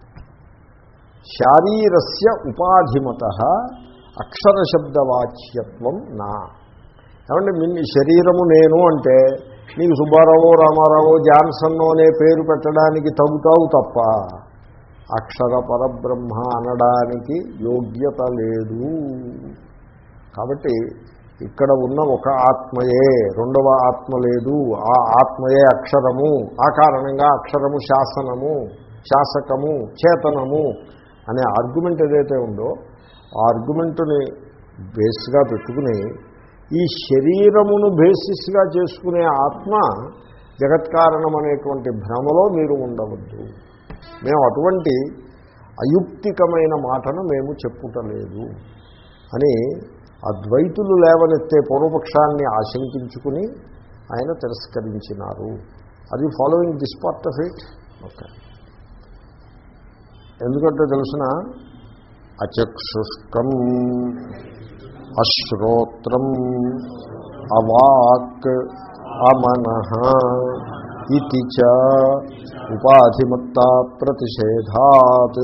శారీరస్య ఉపాధిమత అక్షరశబ్దవాచ్యత్వం నా ఏమంటే మీ శరీరము నేను అంటే నీకు సుబ్బారావు రామారావు జాన్సన్ అనే పేరు పెట్టడానికి తగుతావు తప్ప అక్షర పరబ్రహ్మ అనడానికి యోగ్యత లేదు కాబట్టి ఇక్కడ ఉన్న ఒక ఆత్మయే రెండవ ఆత్మ లేదు ఆ ఆత్మయే అక్షరము ఆ కారణంగా అక్షరము శాసనము శాసకము చేతనము అనే ఆర్గ్యుమెంట్ ఏదైతే ఉందో ఆ ఆర్గ్యుమెంటుని బేస్గా పెట్టుకుని ఈ శరీరమును బేసిస్గా చేసుకునే ఆత్మ జగత్కారణం అనేటువంటి భ్రమలో మీరు ఉండవద్దు మేము అటువంటి అయుక్తికమైన మాటను మేము చెప్పుటలేదు అని అద్వైతులు లేవనెత్తే పూర్వపక్షాన్ని ఆశంకించుకుని ఆయన తిరస్కరించినారు అది following this part of it okay ఎందుకంటే తెలుసిన అచక్షుష్కం అశ్రోత్రం అవాక్ అమన ఇది చ ఉపాధిమత్తా ప్రతిషేధాత్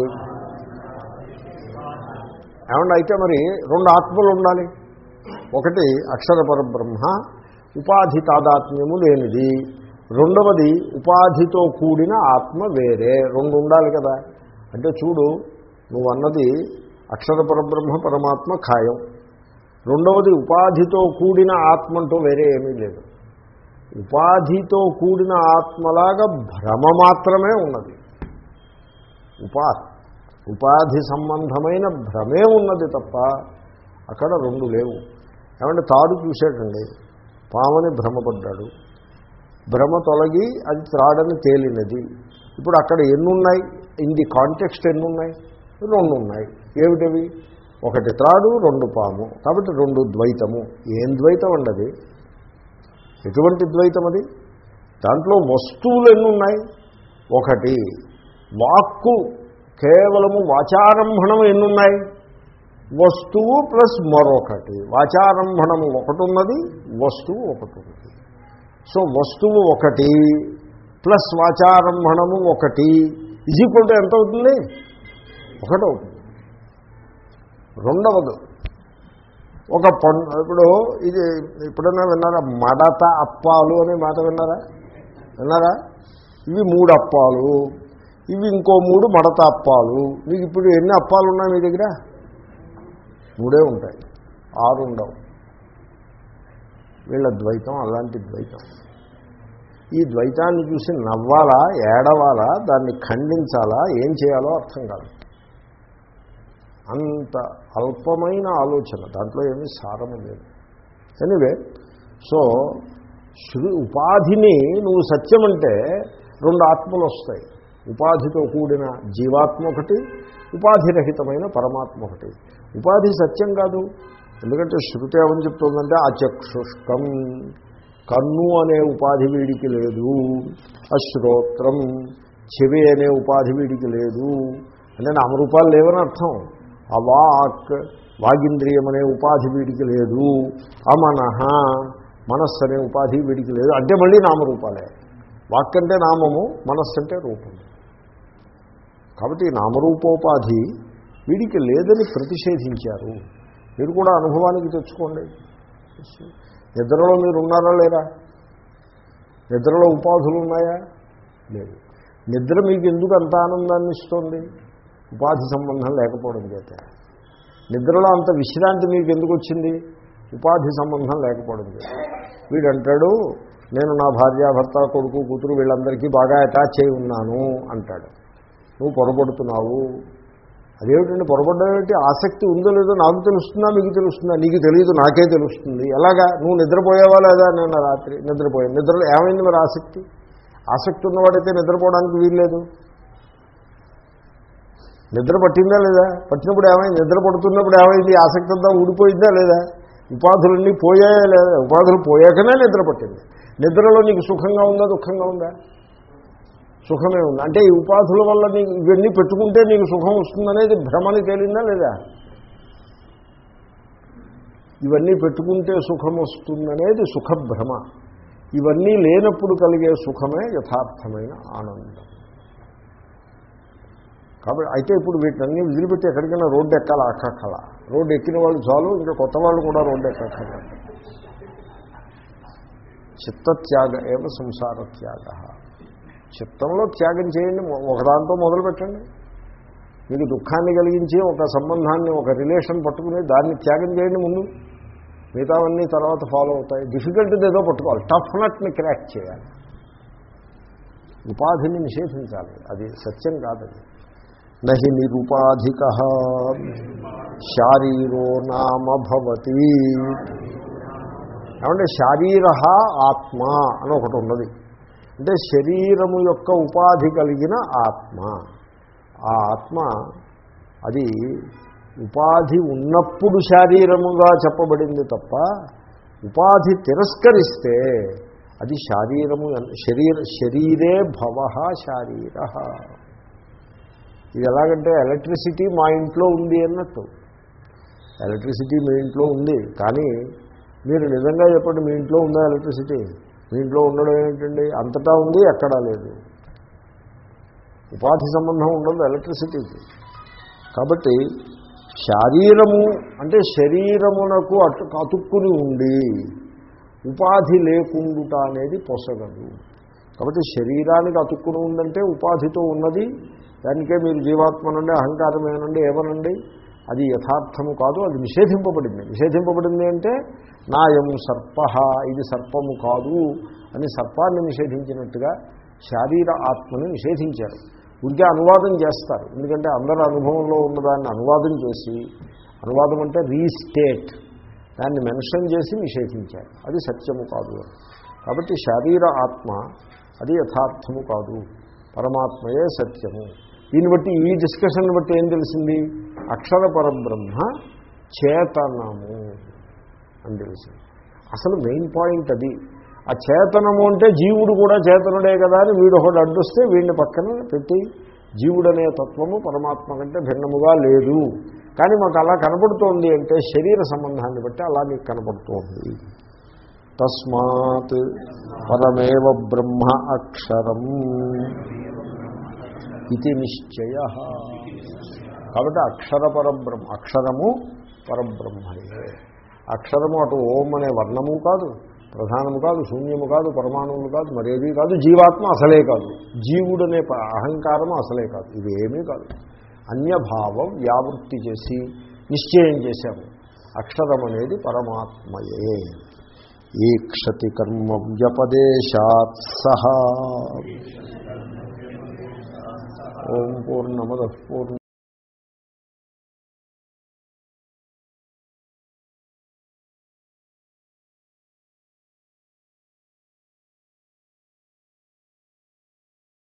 ఏమన్నా అయితే మరి రెండు ఆత్మలు ఉండాలి ఒకటి అక్షర పరబ్రహ్మ ఉపాధి తాదాత్మ్యము లేనిది రెండవది ఉపాధితో కూడిన ఆత్మ వేరే రెండు ఉండాలి కదా అంటే చూడు నువ్వు అన్నది అక్షర పరబ్రహ్మ పరమాత్మ ఖాయం రెండవది ఉపాధితో కూడిన ఆత్మ అంటూ వేరే ఏమీ లేదు ఉపాధితో కూడిన ఆత్మలాగా భ్రమ మాత్రమే ఉన్నది ఉపాధి ఉపాధి సంబంధమైన భ్రమే ఉన్నది తప్ప అక్కడ రెండు లేవు ఏమంటే తాడు చూశాడండి పామని భ్రమపడ్డాడు భ్రమ తొలగి అది త్రాడని తేలినది ఇప్పుడు అక్కడ ఎన్నున్నాయి ఇన్ ది కాంటెక్స్ట్ ఎన్నున్నాయి రెండు ఉన్నాయి ఏమిటవి ఒకటి త్రాడు రెండు పాము కాబట్టి రెండు ద్వైతము ఏం ద్వైతం ఉండదు ఎటువంటి ద్వైతం అది దాంట్లో వస్తువులు ఎన్నున్నాయి ఒకటి వాక్కు కేవలము వాచారంభణం ఎన్నున్నాయి వస్తువు ప్లస్ మరొకటి వాచారంభణము ఒకటి ఉన్నది వస్తువు ఒకటి ఉన్నది సో వస్తువు ఒకటి ప్లస్ వాచారంభణము ఒకటి ఇది ఈక్వల్ టు ఎంత అవుతుంది ఒకటి అవుతుంది రెండవది ఒక పండు ఇప్పుడు ఇది ఎప్పుడైనా విన్నారా మడత అప్పాలు అనే మాట విన్నారా విన్నారా ఇవి మూడు అప్పాలు ఇవి ఇంకో మూడు మడత అప్పాలు మీకు ఇప్పుడు ఎన్ని అప్పాలు ఉన్నాయి మీ దగ్గర మూడే ఉంటాయి ఆరు ఉండవు వీళ్ళ ద్వైతం అలాంటి ద్వైతం ఈ ద్వైతాన్ని చూసి నవ్వాలా ఏడవాలా దాన్ని ఖండించాలా ఏం చేయాలో అర్థం కాదు అంత అల్పమైన ఆలోచన దాంట్లో ఏమీ సారము లేదు ఎనివే సో శృ ఉపాధిని నువ్వు సత్యం అంటే రెండు ఆత్మలు వస్తాయి ఉపాధితో కూడిన జీవాత్మ ఒకటి ఉపాధిరహితమైన పరమాత్మ ఒకటి ఉపాధి సత్యం కాదు ఎందుకంటే శృతి ఏమని చెప్తుందంటే అచక్షుష్కం కన్ను అనే ఉపాధి వీడికి లేదు అశ్రోత్రం చెవి అనే ఉపాధి వీడికి లేదు అంటే నామరూపాలు లేవని అర్థం అవాక్ వాగింద్రియం అనే ఉపాధి వీడికి లేదు అమనహ మనస్సు అనే ఉపాధి వీడికి లేదు అంటే మళ్ళీ నామరూపాలే వాక్ అంటే నామము మనస్సు అంటే రూపము కాబట్టి ఈ నామరూపోపాధి వీడికి లేదని ప్రతిషేధించారు మీరు కూడా అనుభవానికి తెచ్చుకోండి నిద్రలో మీరు ఉన్నారా లేరా నిద్రలో ఉపాధులు ఉన్నాయా లేదు నిద్ర మీకు ఎందుకు అంత ఆనందాన్ని ఇస్తుంది ఉపాధి సంబంధం లేకపోవడం చేత నిద్రలో అంత విశ్రాంతి మీకు ఎందుకు వచ్చింది ఉపాధి సంబంధం లేకపోవడం చేత వీడంటాడు నేను నా భార్య భర్త కొడుకు కూతురు వీళ్ళందరికీ బాగా అటాచ్ అయి ఉన్నాను అంటాడు నువ్వు పొరపడుతున్నావు అదేమిటండి పొరపడ్డేమిటి ఆసక్తి ఉందో లేదో నాకు తెలుస్తుందా మీకు తెలుస్తుందా నీకు తెలియదు నాకే తెలుస్తుంది ఎలాగా నువ్వు నిద్రపోయేవా లేదా నేను రాత్రి నిద్రపోయాను నిద్రలో ఏమైంది మరి ఆసక్తి ఆసక్తి ఉన్నవాడైతే నిద్రపోవడానికి వీల్లేదు నిద్ర పట్టిందా లేదా పట్టినప్పుడు ఏమైంది నిద్ర పడుతున్నప్పుడు ఏమైంది ఆసక్తి అంతా ఊడిపోయిందా లేదా ఉపాధులన్నీ పోయాయా లేదా ఉపాధులు పోయాకనే నిద్ర పట్టింది నిద్రలో నీకు సుఖంగా ఉందా దుఃఖంగా ఉందా సుఖమే ఉంది అంటే ఈ ఉపాధుల వల్ల నీకు ఇవన్నీ పెట్టుకుంటే నీకు సుఖం వస్తుందనేది భ్రమని తేలిందా లేదా ఇవన్నీ పెట్టుకుంటే సుఖం వస్తుందనేది సుఖభ్రమ ఇవన్నీ లేనప్పుడు కలిగే సుఖమే యథార్థమైన ఆనందం కాబట్టి అయితే ఇప్పుడు వీటినన్నీ వదిలిపెట్టి ఎక్కడికైనా రోడ్డు ఎక్కాలి అక్కక్కల రోడ్డు ఎక్కిన వాళ్ళు చాలు ఇంకా కొత్త వాళ్ళు కూడా రోడ్డు ఎక్కక్కల చిత్తత్యాగ ఏవ సంసార త్యాగ చిత్తంలో త్యాగం చేయండి ఒక దాంతో మొదలు పెట్టండి మీకు దుఃఖాన్ని కలిగించి ఒక సంబంధాన్ని ఒక రిలేషన్ పట్టుకుని దాన్ని త్యాగం చేయండి ముందు మిగతావన్నీ తర్వాత ఫాలో అవుతాయి డిఫికల్టీ ఏదో పట్టుకోవాలి టఫ్ నట్ని క్రాక్ చేయాలి ఉపాధిని నిషేధించాలి అది సత్యం కాదది నహి నిరుపాధిక శారీరో నామ భవతి ఏమంటే శారీర ఆత్మ అని ఒకటి ఉన్నది అంటే శరీరము యొక్క ఉపాధి కలిగిన ఆత్మ ఆ ఆత్మ అది ఉపాధి ఉన్నప్పుడు శారీరముగా చెప్పబడింది తప్ప ఉపాధి తిరస్కరిస్తే అది శారీరము శరీర శరీరే భవ శారీర ఇది ఎలాగంటే ఎలక్ట్రిసిటీ మా ఇంట్లో ఉంది అన్నట్టు ఎలక్ట్రిసిటీ మీ ఇంట్లో ఉంది కానీ మీరు నిజంగా చెప్పండి మీ ఇంట్లో ఉందా ఎలక్ట్రిసిటీ మీ ఇంట్లో ఉండడం ఏంటండి అంతటా ఉంది ఎక్కడా లేదు ఉపాధి సంబంధం ఉండదు ఎలక్ట్రిసిటీకి కాబట్టి శారీరము అంటే శరీరమునకు అటు అతుక్కుని ఉండి ఉపాధి లేకుండుట అనేది పొసగదు కాబట్టి శరీరానికి అతుక్కుని ఉందంటే ఉపాధితో ఉన్నది దానికే మీరు జీవాత్మ నుండి అహంకారమేనండి ఏమనండి అది యథార్థము కాదు అది నిషేధింపబడింది నిషేధింపబడింది అంటే నాయం సర్ప ఇది సర్పము కాదు అని సర్పాన్ని నిషేధించినట్టుగా శారీర ఆత్మని నిషేధించారు ఉంటే అనువాదం చేస్తారు ఎందుకంటే అందరి అనుభవంలో ఉన్నదాన్ని అనువాదం చేసి అనువాదం అంటే రీస్టేట్ దాన్ని మెన్షన్ చేసి నిషేధించారు అది సత్యము కాదు కాబట్టి శారీర ఆత్మ అది యథార్థము కాదు పరమాత్మయే సత్యము దీన్ని బట్టి ఈ డిస్కషన్ బట్టి ఏం తెలిసింది అక్షర పరబ్రహ్మ చేతనము అని తెలిసింది అసలు మెయిన్ పాయింట్ అది ఆ చేతనము అంటే జీవుడు కూడా చేతనుడే కదా అని వీడు ఒకటి అడ్డొస్తే వీడిని పక్కన పెట్టి జీవుడనే తత్వము పరమాత్మ కంటే భిన్నముగా లేదు కానీ మాకు అలా కనపడుతోంది అంటే శరీర సంబంధాన్ని బట్టి అలా నీకు కనపడుతోంది తస్మాత్ పరమేవ బ్రహ్మ అక్షరం ఇది నిశ్చయ కాబట్టి అక్షర పరబ్రహ్మ అక్షరము పరబ్రహ్మయే అక్షరము అటు ఓం అనే వర్ణము కాదు ప్రధానము కాదు శూన్యము కాదు పరమాణువులు కాదు మరేది కాదు జీవాత్మ అసలే కాదు జీవుడనే అహంకారము అసలే కాదు ఇది ఏమీ కాదు అన్యభావం వ్యావృత్తి చేసి నిశ్చయం చేశాము అక్షరం అనేది పరమాత్మయే ఈక్షతి కర్మ వ్యపదేశాత్ సహా ఓం పూర్ణమద పూర్ణ